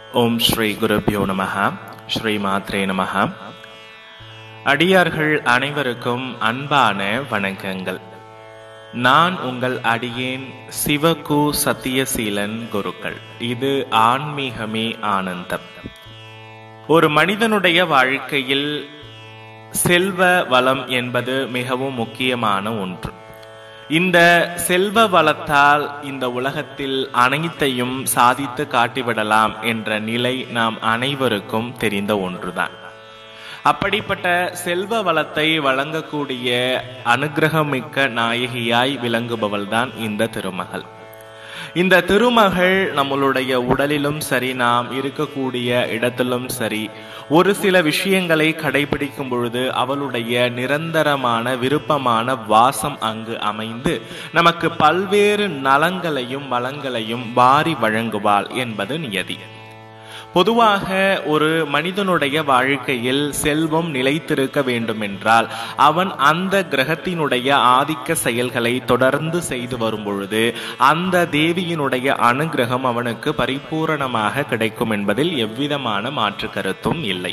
ஓம் ஸ்ரீ குருபியோ நமஹ ஸ்ரீ மாத்ரே நமஹ அடியார்கள் அனைவருக்கும் அன்பான வணக்கங்கள் நான் உங்கள் அடியேன் சிவகு சத்தியசீலன் குருக்கள் இது ஆன்மீகமே ஆனந்தம் ஒரு மனிதனுடைய வாழ்க்கையில் செல்வ வளம் என்பது மிகவும் முக்கியமான ஒன்று இந்த செல்வ வளத்தால் இந்த உலகத்தில் அனைத்தையும் சாதித்து காட்டிவிடலாம் என்ற நிலை நாம் அனைவருக்கும் தெரிந்த ஒன்றுதான் அப்படிப்பட்ட செல்வ வளத்தை வழங்கக்கூடிய அனுகிரகமிக்க நாயகியாய் விளங்குபவள்தான் இந்த திருமகள் இந்த திருமகள் நம்மளுடைய உடலிலும் சரி நாம் இருக்கக்கூடிய இடத்திலும் சரி ஒரு சில விஷயங்களை கடைபிடிக்கும் பொழுது அவளுடைய நிரந்தரமான விருப்பமான வாசம் அங்கு அமைந்து நமக்கு பல்வேறு நலங்களையும் வளங்களையும் வாரி வழங்குவாள் என்பது நியதி பொதுவாக ஒரு மனிதனுடைய வாழ்க்கையில் செல்வம் நிலைத்திருக்க வேண்டுமென்றால் அவன் அந்த கிரகத்தினுடைய ஆதிக்க செயல்களை தொடர்ந்து செய்து வரும் பொழுது அந்த தேவியினுடைய அனுகிரகம் அவனுக்கு பரிபூரணமாக கிடைக்கும் என்பதில் எவ்விதமான மாற்று கருத்தும் இல்லை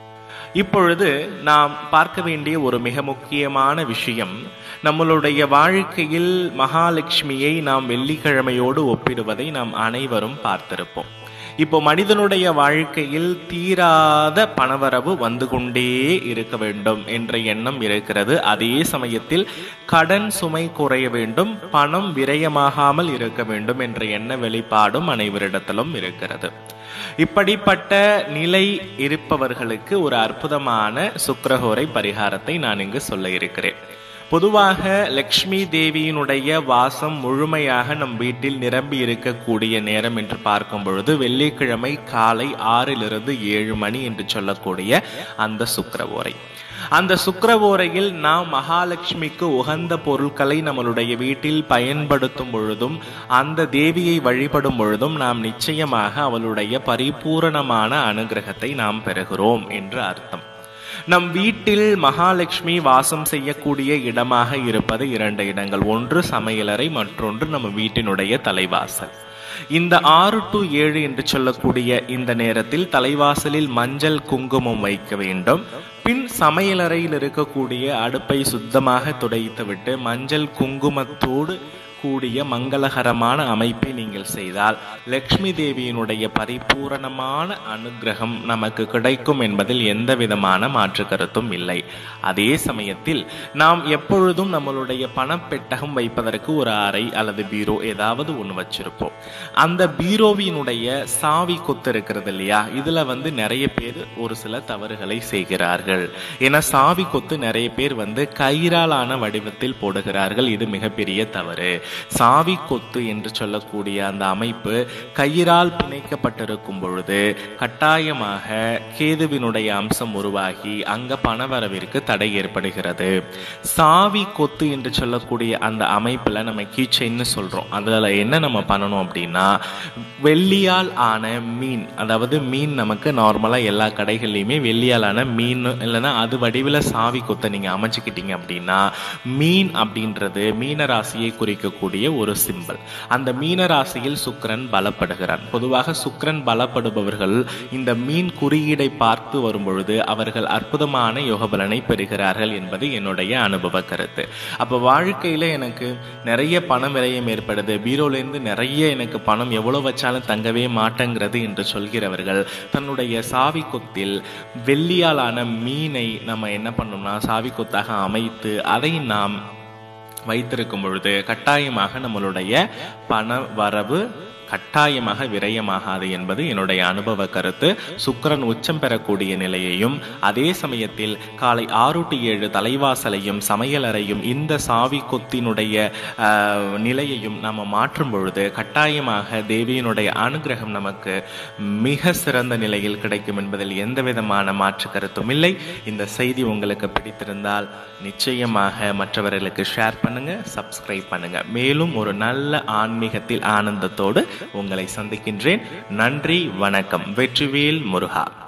இப்பொழுது நாம் பார்க்க வேண்டிய ஒரு மிக முக்கியமான விஷயம் நம்மளுடைய வாழ்க்கையில் மகாலட்சுமியை நாம் வெள்ளிக்கிழமையோடு ஒப்பிடுவதை நாம் அனைவரும் பார்த்திருப்போம் இப்போ மனிதனுடைய வாழ்க்கையில் தீராத பணவரவு வந்து கொண்டே இருக்க வேண்டும் என்ற எண்ணம் இருக்கிறது அதே சமயத்தில் கடன் சுமை குறைய வேண்டும் பணம் விரயமாகாமல் இருக்க வேண்டும் என்ற எண்ண வெளிப்பாடும் அனைவரிடத்திலும் இருக்கிறது இப்படிப்பட்ட நிலை இருப்பவர்களுக்கு ஒரு அற்புதமான சுக்கரஹோரை பரிகாரத்தை நான் இங்கு சொல்ல இருக்கிறேன் பொதுவாக லக்ஷ்மி தேவியினுடைய வாசம் முழுமையாக நம் வீட்டில் நிரம்பி இருக்கக்கூடிய நேரம் என்று பார்க்கும் பொழுது வெள்ளிக்கிழமை காலை ஆறிலிருந்து ஏழு மணி என்று சொல்லக்கூடிய அந்த சுக்கரவோரை அந்த சுக்கரவோரையில் நாம் மகாலட்சுமிக்கு உகந்த பொருட்களை நம்மளுடைய வீட்டில் பயன்படுத்தும் பொழுதும் அந்த தேவியை வழிபடும் பொழுதும் நாம் நிச்சயமாக அவளுடைய பரிபூரணமான அனுகிரகத்தை நாம் பெறுகிறோம் என்று அர்த்தம் நம் வீட்டில் மகாலட்சுமி வாசம் செய்யக்கூடிய இடமாக இருப்பது இரண்டு இடங்கள் ஒன்று சமையலறை மற்றொன்று நம்ம வீட்டினுடைய தலைவாசல் இந்த ஆறு டு ஏழு என்று சொல்லக்கூடிய இந்த நேரத்தில் தலைவாசலில் மஞ்சள் குங்குமம் வைக்க வேண்டும் பின் சமையலறையில் இருக்கக்கூடிய அடுப்பை சுத்தமாக துடைத்துவிட்டு மஞ்சள் குங்குமத்தோடு கூடிய மங்களகரமான அமைப்பை நீங்கள் செய்தால் லக்ஷ்மி தேவியினுடைய பரிபூரணமான அனுகிரகம் நமக்கு கிடைக்கும் என்பதில் எந்த விதமான மாற்று கருத்தும் இல்லை அதே சமயத்தில் நாம் எப்பொழுதும் நம்மளுடைய பணப்பெட்டகம் வைப்பதற்கு ஒரு அறை அல்லது பீரோ ஏதாவது ஒன்று வச்சிருப்போம் அந்த பீரோவினுடைய சாவி கொத்து இருக்கிறது இல்லையா இதுல வந்து நிறைய பேர் ஒரு சில தவறுகளை செய்கிறார்கள் ஏன்னா சாவி கொத்து நிறைய பேர் வந்து கயிறாலான வடிவத்தில் போடுகிறார்கள் இது மிகப்பெரிய தவறு சாவி கொத்து என்று சொல்லக்கூடிய அந்த அமைப்பு கயிறால் பிணைக்கப்பட்டிருக்கும் பொழுது கட்டாயமாக கேதுவினுடைய அம்சம் உருவாகி அங்க பணவரவிற்கு தடை ஏற்படுகிறது சாவி கொத்து என்று சொல்லக்கூடிய அந்த அமைப்புல நம்ம கீச்சைன்னு சொல்றோம் அதுல என்ன நம்ம பண்ணணும் அப்படின்னா வெள்ளியால் ஆன மீன் அதாவது மீன் நமக்கு நார்மலா எல்லா கடைகள்லையுமே வெள்ளியால் ஆன மீன் இல்லைன்னா அது வடிவில் சாவி கொத்தை நீங்க அமைச்சுக்கிட்டீங்க அப்படின்னா மீன் அப்படின்றது மீன ராசியை குறிக்கக்கூடிய ஒரு சிம்பல் அந்த மீன ராசியில் சுக்கரன் பலப்படுகிறான் பொதுவாக சுக்கரன் பலப்படுபவர்கள் இந்த மீன் குறியீடை பார்த்து வரும் பொழுது அவர்கள் அற்புதமான யோகபலனை பெறுகிறார்கள் என்பது என்னுடைய அனுபவ கருத்து அப்போ வாழ்க்கையில எனக்கு நிறைய பணம் விரயம் ஏற்படுது பீரோலேருந்து நிறைய எனக்கு பணம் எவ்வளோ வச்சாலும் தங்கவே மாட்டேங்கிறது என்று சொல்கிறவர்கள் தன்னுடைய சாவி கொத்தில் வெள்ளியாலான மீனை நம்ம என்ன பண்ணோம்னா சாவி கொத்தாக அமைத்து அதை நாம் வைத்திருக்கும் பொழுது கட்டாயமாக நம்மளுடைய பண வரவு கட்டாயமாக விரயமாகாது என்பது என்னுடைய அனுபவ கருத்து சுக்கரன் உச்சம் பெறக்கூடிய நிலையையும் அதே சமயத்தில் காலை ஆறு டு ஏழு தலைவாசலையும் சமையலறையும் இந்த சாவி கொத்தினுடைய நிலையையும் நாம் மாற்றும் பொழுது கட்டாயமாக தேவியினுடைய அனுகிரகம் நமக்கு மிக சிறந்த நிலையில் கிடைக்கும் என்பதில் எந்த விதமான மாற்று கருத்தும் இல்லை இந்த செய்தி உங்களுக்கு பிடித்திருந்தால் நிச்சயமாக மற்றவர்களுக்கு ஷேர் பண்ணுங்க சப்ஸ்கிரைப் பண்ணுங்க மேலும் ஒரு நல்ல ஆன்மீகத்தில் ஆனந்தத்தோடு உங்களை சந்திக்கின்றேன் நன்றி வணக்கம் வெற்றிவேல் முருகா